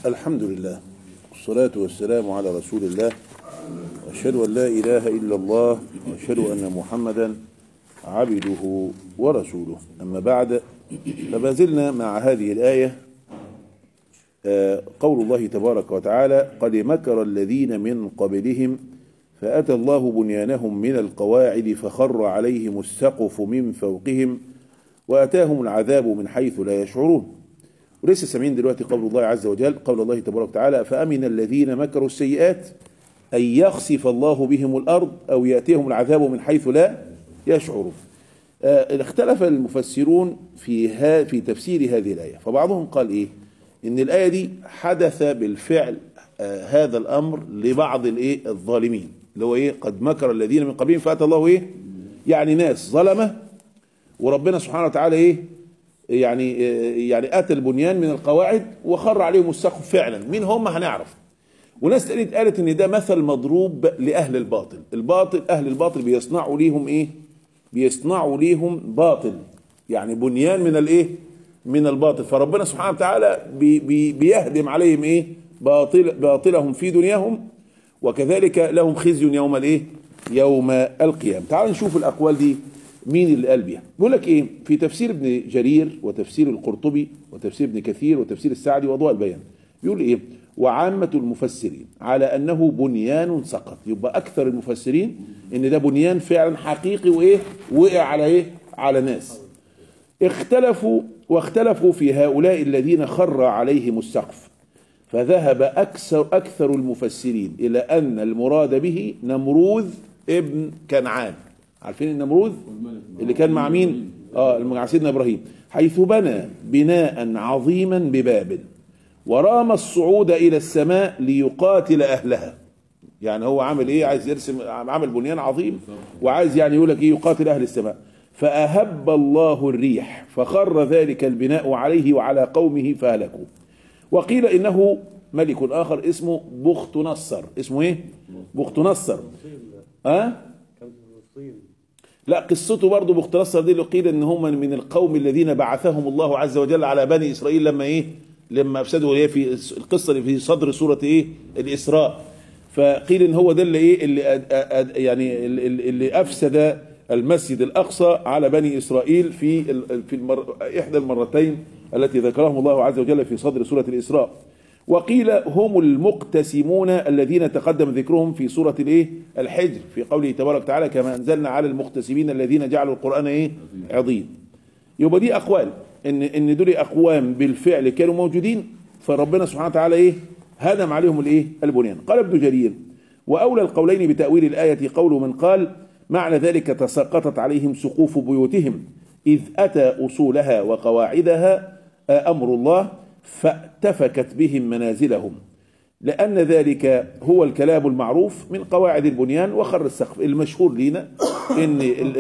الحمد لله والصلاة والسلام على رسول الله أشهد أن لا إله إلا الله وأشهد أن محمدا عبده ورسوله أما بعد فما زلنا مع هذه الآية آه، قول الله تبارك وتعالى قد مكر الذين من قبلهم فأتى الله بنيانهم من القواعد فخر عليهم السقف من فوقهم وأتاهم العذاب من حيث لا يشعرون ولسه سامعين دلوقتي قول الله عز وجل قول الله تبارك وتعالى فأمن الذين مكروا السيئات أن يخسف الله بهم الأرض أو يأتيهم العذاب من حيث لا يشعرون آه، اختلف المفسرون في ها في تفسير هذه الآية فبعضهم قال إيه إن الآية دي حدث بالفعل آه، هذا الأمر لبعض الإيه الظالمين اللي هو إيه قد مكر الذين من قبلهم فأتى الله إيه يعني ناس ظلمة وربنا سبحانه وتعالى إيه يعني يعني اتى البنيان من القواعد وخر عليهم السقف فعلا مين هم هنعرف وناس تانية قالت ان ده مثل مضروب لاهل الباطل الباطل اهل الباطل بيصنعوا ليهم ايه بيصنعوا ليهم باطل يعني بنيان من الايه من الباطل فربنا سبحانه وتعالى بي بي بيهدم عليهم ايه باطل باطلهم في دنياهم وكذلك لهم خزي يوم الايه يوم القيامه تعالوا نشوف الاقوال دي مين اللي قال بيها بيقول لك ايه في تفسير ابن جرير وتفسير القرطبي وتفسير ابن كثير وتفسير السعدي وضوء البيان بيقول ايه وعامة المفسرين على انه بنيان سقط يبقى اكثر المفسرين ان ده بنيان فعلا حقيقي وايه وقع على ايه على ناس اختلفوا واختلفوا في هؤلاء الذين خر عليهم السقف فذهب اكثر اكثر المفسرين الى ان المراد به نمروذ ابن كنعان عارفين النمروذ اللي كان مع مين اه مع سيدنا ابراهيم حيث بنى بناء عظيما ببابل ورام الصعود الى السماء ليقاتل اهلها يعني هو عامل ايه عايز يرسم عامل بنيان عظيم وعايز يعني يقول لك ايه يقاتل اهل السماء فاهب الله الريح فخر ذلك البناء عليه وعلى قومه فهلكوا وقيل انه ملك اخر اسمه بخت نصر اسمه ايه بخت نصر ها أه؟ لا قصته برضه باختصار دي اللي قيل ان هم من القوم الذين بعثهم الله عز وجل على بني اسرائيل لما ايه لما افسدوا هي في القصه اللي في صدر سوره ايه الاسراء فقيل ان هو ده اللي ايه اللي أد أد يعني اللي افسد المسجد الاقصى على بني اسرائيل في في المر احدى المرتين التي ذكرهم الله عز وجل في صدر سوره الاسراء وقيل هم المقتسمون الذين تقدم ذكرهم في سورة الايه الحجر في قوله تبارك وتعالى كما انزلنا على المقتسمين الذين جعلوا القرآن ايه عظيم يبقى دي اقوال ان ان دول اقوام بالفعل كانوا موجودين فربنا سبحانه وتعالى ايه هدم عليهم الايه البنيان قال ابن جرير واولى القولين بتاويل الايه قول من قال معنى ذلك تساقطت عليهم سقوف بيوتهم اذ اتى اصولها وقواعدها امر الله فاتفكت بهم منازلهم لأن ذلك هو الكلام المعروف من قواعد البنيان وخر السقف المشهور لينا ان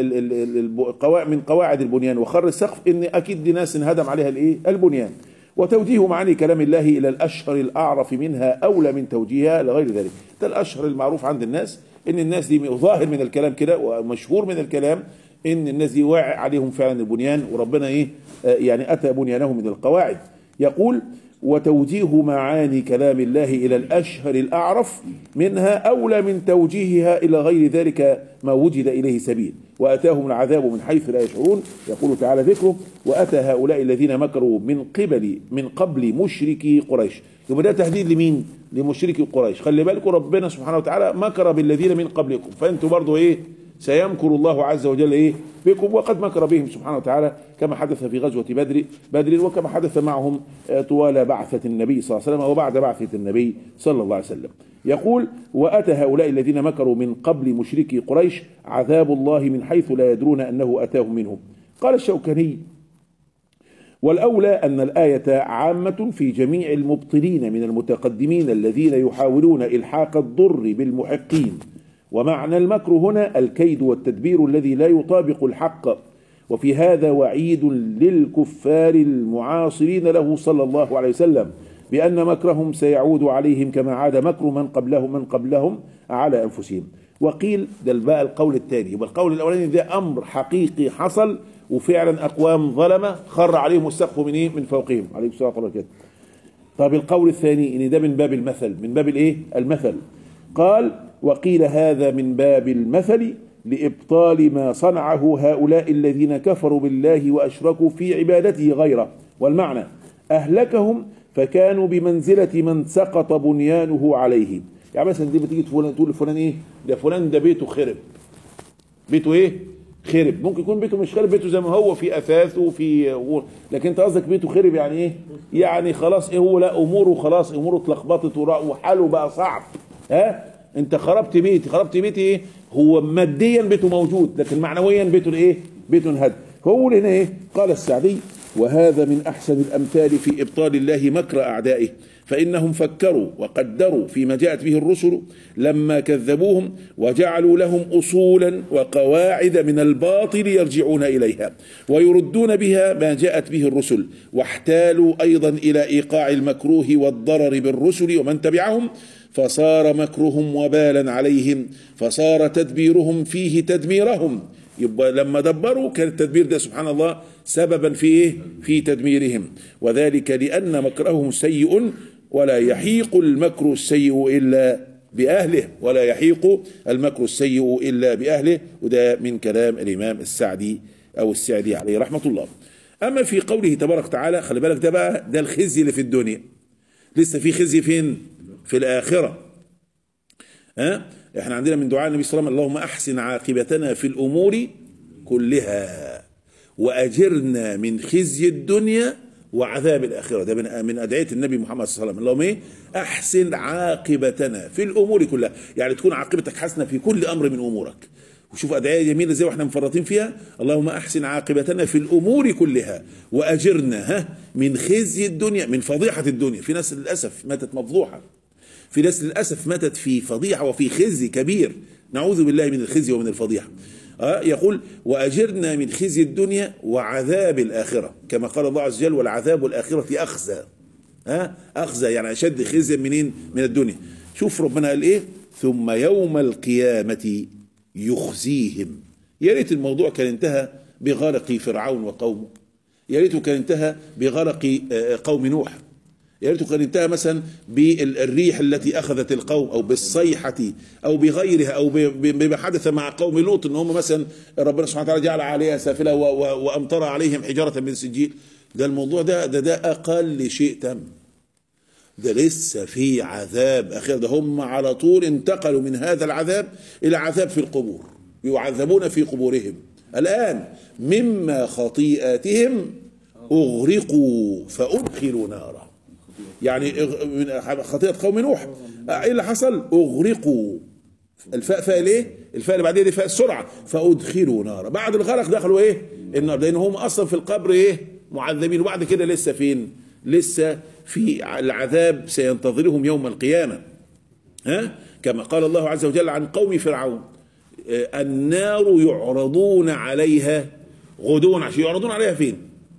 من قواعد البنيان وخر السقف ان اكيد دي ناس انهدم عليها الايه البنيان وتوجيه معاني كلام الله الى الاشهر الاعرف منها اولى من توجيهها لغير ذلك ده الاشهر المعروف عند الناس ان الناس دي ظاهر من الكلام كده ومشهور من الكلام ان الناس دي واقع عليهم فعلا البنيان وربنا ايه يعني اتى بنيانهم من القواعد يقول وتوجيه معاني كلام الله إلى الأشهر الأعرف منها أولى من توجيهها إلى غير ذلك ما وجد إليه سبيل وأتاهم العذاب من حيث لا يشعرون يقول تعالى ذكره وأتى هؤلاء الذين مكروا من قبل من قبل مشركي قريش يبقى ده تهديد لمين؟ لمشركي قريش خلي بالكم ربنا سبحانه وتعالى مكر بالذين من قبلكم فأنتم برضو إيه سيمكر الله عز وجل ايه بكم وقد مكر بهم سبحانه وتعالى كما حدث في غزوة بدر بدر وكما حدث معهم طوال بعثة النبي صلى الله عليه وسلم وبعد بعثة النبي صلى الله عليه وسلم يقول وأتى هؤلاء الذين مكروا من قبل مشركي قريش عذاب الله من حيث لا يدرون أنه أتاهم منهم قال الشوكاني والأولى أن الآية عامة في جميع المبطلين من المتقدمين الذين يحاولون إلحاق الضر بالمحقين ومعنى المكر هنا الكيد والتدبير الذي لا يطابق الحق وفي هذا وعيد للكفار المعاصرين له صلى الله عليه وسلم بأن مكرهم سيعود عليهم كما عاد مكر من قبلهم من قبلهم على أنفسهم وقيل ده بقى القول الثاني والقول الأولاني ده أمر حقيقي حصل وفعلا أقوام ظلمة خر عليهم السقف من إيه من فوقهم عليكم السلام ورحمة الله طب القول الثاني ان ده من باب المثل من باب الايه المثل قال وقيل هذا من باب المثل لابطال ما صنعه هؤلاء الذين كفروا بالله واشركوا في عبادته غيره والمعنى اهلكهم فكانوا بمنزله من سقط بنيانه عليه يعني مثلا دي بتيجي فلان تقول لفلان ايه ده فلان ده بيته خرب بيته ايه خرب ممكن يكون بيته مش خرب بيته زي ما هو في اثاث وفي لكن انت قصدك بيته خرب يعني ايه يعني خلاص ايه هو لا اموره خلاص اموره اتلخبطت وحاله بقى صعب ها انت خربت بيتي خربت بيتي ايه هو ماديا بيته موجود لكن معنويا بيته ايه بيته انهد هو هنا ايه قال السعدي وهذا من احسن الامثال في ابطال الله مكر اعدائه فانهم فكروا وقدروا فيما جاءت به الرسل لما كذبوهم وجعلوا لهم اصولا وقواعد من الباطل يرجعون اليها ويردون بها ما جاءت به الرسل واحتالوا ايضا الى ايقاع المكروه والضرر بالرسل ومن تبعهم فصار مكرهم وبالا عليهم فصار تدبيرهم فيه تدميرهم يبقى لما دبروا كان التدبير ده سبحان الله سببا في ايه في تدميرهم وذلك لان مكرهم سيء ولا يحيق المكر السيء الا باهله ولا يحيق المكر السيء الا باهله وده من كلام الامام السعدي او السعدي عليه رحمه الله اما في قوله تبارك وتعالى خلي بالك ده بقى ده الخزي اللي في الدنيا لسه في خزي فين في الاخره ها احنا عندنا من دعاء النبي صلى الله عليه وسلم اللهم احسن عاقبتنا في الامور كلها واجرنا من خزي الدنيا وعذاب الاخره ده من من ادعيه النبي محمد صلى الله عليه وسلم اللهم ايه احسن عاقبتنا في الامور كلها يعني تكون عاقبتك حسنه في كل امر من امورك وشوف ادعيه جميله ازاي واحنا مفرطين فيها اللهم احسن عاقبتنا في الامور كلها واجرنا ها من خزي الدنيا من فضيحه الدنيا في ناس للاسف ماتت مفضوحه في ناس للاسف ماتت في فضيحه وفي خزي كبير نعوذ بالله من الخزي ومن الفضيحه آه يقول واجرنا من خزي الدنيا وعذاب الاخره كما قال الله عز وجل والعذاب الاخره اخزى ها آه اخزى يعني اشد خزيا منين من الدنيا شوف ربنا قال ايه ثم يوم القيامه يخزيهم يا ريت الموضوع كان انتهى بغرق فرعون وقومه يا ريته كان انتهى بغرق قوم نوح يا ريته كان انتهى مثلا بالريح التي اخذت القوم او بالصيحه او بغيرها او بما حدث مع قوم لوط ان هم مثلا ربنا سبحانه وتعالى جعل عليها سافله وامطر عليهم حجاره من سجيل ده الموضوع ده ده ده اقل شيء تم ده لسه في عذاب اخير ده هم على طول انتقلوا من هذا العذاب الى عذاب في القبور يعذبون في قبورهم الان مما خطيئاتهم اغرقوا فادخلوا نارا يعني من خطيئه قوم نوح ايه اللي حصل اغرقوا الفاء فاء الايه الفاء اللي بعدين دي فاء السرعه فادخلوا نارا بعد الغرق دخلوا ايه النار لان هم اصلا في القبر ايه معذبين وبعد كده لسه فين لسه في العذاب سينتظرهم يوم القيامة ها كما قال الله عز وجل عن قوم فرعون النار يعرضون عليها غدوا عشان يعرضون عليها فين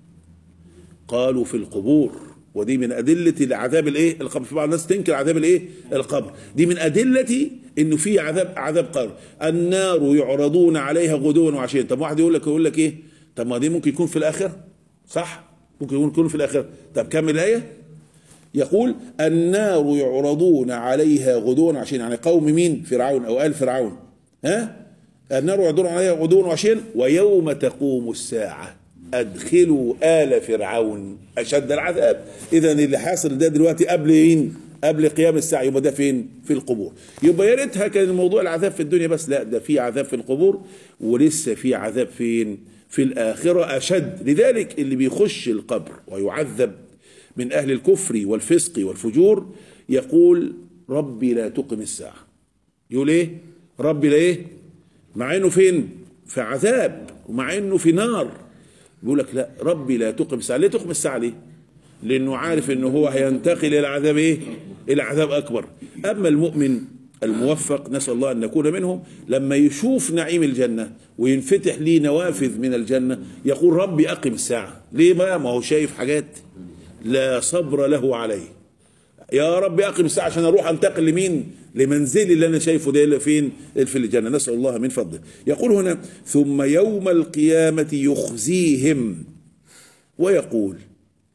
قالوا في القبور ودي من أدلة العذاب الإيه القبر في بعض الناس تنكر عذاب الإيه القبر دي من أدلة إنه في عذاب عذاب قبر النار يعرضون عليها غدوا وعشيا طب واحد يقول لك يقول لك إيه طب ما دي ممكن يكون في الآخرة صح ممكن يكون في الآخرة طب كمل الآية يقول النار يعرضون عليها غدوا وعشيا يعني قوم مين فرعون او ال فرعون ها النار يعرضون عليها غدوا وعشيا ويوم تقوم الساعه ادخلوا ال فرعون اشد العذاب اذا اللي حاصل ده دلوقتي قبل مين قبل قيام الساعه يبقى ده فين في القبور يبقى يا ريتها كان الموضوع العذاب في الدنيا بس لا ده في عذاب في القبور ولسه في عذاب فين في الاخره اشد لذلك اللي بيخش القبر ويعذب من أهل الكفر والفسق والفجور يقول ربي لا تقم الساعة يقول إيه ربي لا إيه مع إنه فين في عذاب ومع إنه في نار يقول لك لا ربي لا تقم الساعة ليه تقم الساعة ليه لأنه عارف إنه هو هينتقل إلى عذاب إيه إلى عذاب أكبر أما المؤمن الموفق نسأل الله أن نكون منهم لما يشوف نعيم الجنة وينفتح ليه نوافذ من الجنة يقول ربي أقم الساعة ليه بقى ما هو شايف حاجات لا صبر له عليه يا رب اقم الساعه عشان اروح انتقل لمين لمنزلي اللي انا شايفه ده فين في الجنه نسال الله من فضله يقول هنا ثم يوم القيامه يخزيهم ويقول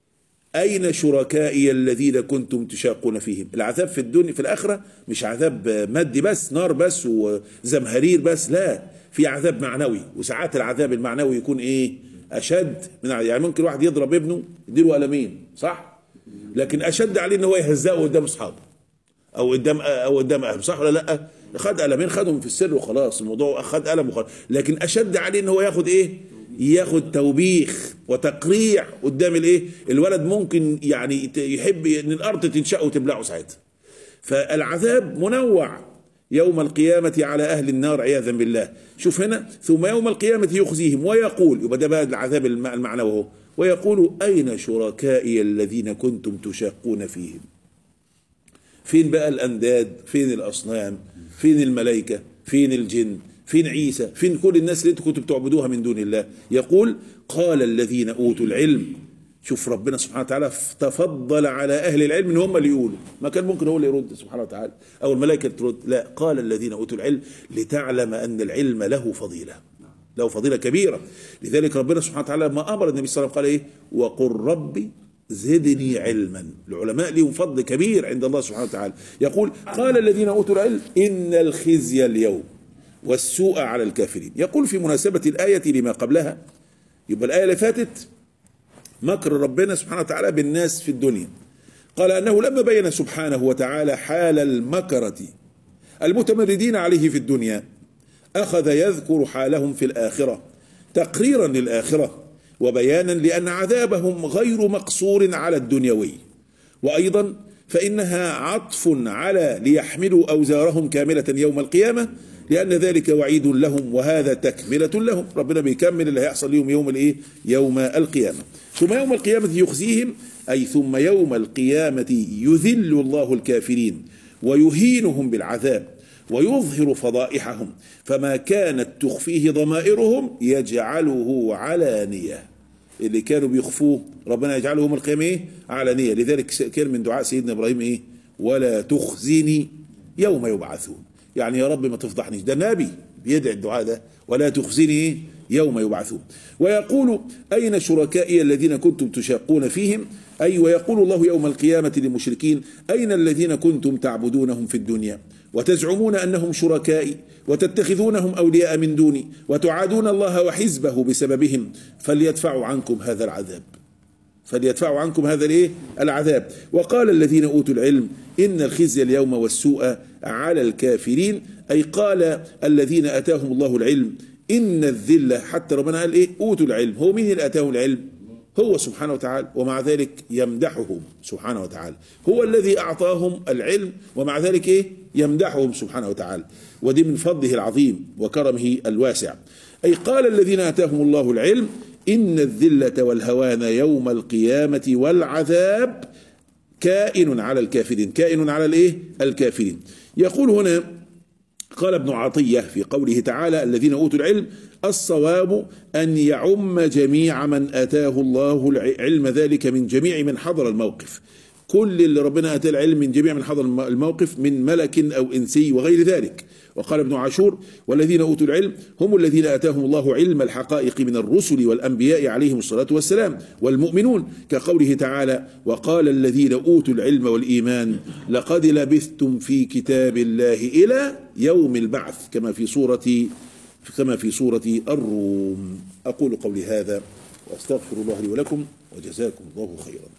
أين شركائي الذين كنتم تشاقون فيهم العذاب في الدنيا في الآخرة مش عذاب مادي بس نار بس وزمهرير بس لا في عذاب معنوي وساعات العذاب المعنوي يكون إيه أشد من يعني ممكن واحد يضرب ابنه يديله قلمين صح لكن أشد عليه إن هو يهزقه قدام أصحابه أو قدام أو قدام أهله صح ولا لأ خد قلمين خدهم في السر وخلاص الموضوع خد قلم وخلاص لكن أشد عليه إن هو ياخد إيه ياخد توبيخ وتقريع قدام الايه الولد ممكن يعني يحب ان الارض تنشأه وتبلعه ساعتها فالعذاب منوع يوم القيامة على أهل النار عياذا بالله شوف هنا ثم يوم القيامة يخزيهم ويقول يبقى ده بقى العذاب المعنوي هو ويقول أين شركائي الذين كنتم تشاقون فيهم فين بقى الأنداد فين الأصنام فين الملائكة فين الجن فين عيسى فين كل الناس اللي انتم كنتوا بتعبدوها من دون الله يقول قال الذين اوتوا العلم شوف ربنا سبحانه وتعالى تفضل على اهل العلم ان هم اللي يقولوا ما كان ممكن هو اللي يرد سبحانه وتعالى او الملائكه ترد لا قال الذين اوتوا العلم لتعلم ان العلم له فضيله له فضيله كبيره لذلك ربنا سبحانه وتعالى ما امر النبي صلى الله عليه وسلم قال ايه وقل ربي زدني علما العلماء لهم فضل كبير عند الله سبحانه وتعالى يقول قال الذين اوتوا العلم ان الخزي اليوم والسوء على الكافرين يقول في مناسبة الآية لما قبلها يبقى الآية اللي فاتت مكر ربنا سبحانه وتعالى بالناس في الدنيا قال أنه لما بين سبحانه وتعالى حال المكرة المتمردين عليه في الدنيا أخذ يذكر حالهم في الآخرة تقريرا للآخرة وبيانا لأن عذابهم غير مقصور على الدنيوي وأيضا فإنها عطف على ليحملوا أوزارهم كاملة يوم القيامة لأن ذلك وعيد لهم وهذا تكملة لهم ربنا بيكمل اللي هيحصل لهم يوم الإيه يوم القيامة ثم يوم القيامة يخزيهم أي ثم يوم القيامة يذل الله الكافرين ويهينهم بالعذاب ويظهر فضائحهم فما كانت تخفيه ضمائرهم يجعله علانية اللي كانوا بيخفوه ربنا يجعله يوم القيامة إيه؟ علانية لذلك كان من دعاء سيدنا إبراهيم إيه ولا تخزني يوم يبعثون يعني يا رب ما تفضحنيش ده نبي بيدعي الدعاء ده ولا تخزني يوم يبعثون ويقول أين شركائي الذين كنتم تشاقون فيهم أي ويقول الله يوم القيامة للمشركين أين الذين كنتم تعبدونهم في الدنيا وتزعمون أنهم شركائي وتتخذونهم أولياء من دوني وتعادون الله وحزبه بسببهم فليدفعوا عنكم هذا العذاب فليدفعوا عنكم هذا الايه العذاب وقال الذين اوتوا العلم ان الخزي اليوم والسوء على الكافرين اي قال الذين اتاهم الله العلم ان الذله حتى ربنا قال ايه اوتوا العلم هو مين اللي اتاهم العلم هو سبحانه وتعالى ومع ذلك يمدحهم سبحانه وتعالى هو الذي اعطاهم العلم ومع ذلك ايه يمدحهم سبحانه وتعالى ودي من فضله العظيم وكرمه الواسع اي قال الذين اتاهم الله العلم إن الذلة والهوان يوم القيامة والعذاب كائن على الكافرين كائن على الايه الكافرين يقول هنا قال ابن عطية في قوله تعالى الذين أوتوا العلم الصواب أن يعم جميع من أتاه الله العلم ذلك من جميع من حضر الموقف كل اللي ربنا أتاه العلم من جميع من حضر الموقف من ملك أو إنسي وغير ذلك وقال ابن عاشور والذين أوتوا العلم هم الذين أتاهم الله علم الحقائق من الرسل والأنبياء عليهم الصلاة والسلام والمؤمنون كقوله تعالى وقال الذين أوتوا العلم والإيمان لقد لبثتم في كتاب الله إلى يوم البعث كما في سورة كما في سورة الروم أقول قولي هذا وأستغفر الله لي ولكم وجزاكم الله خيرا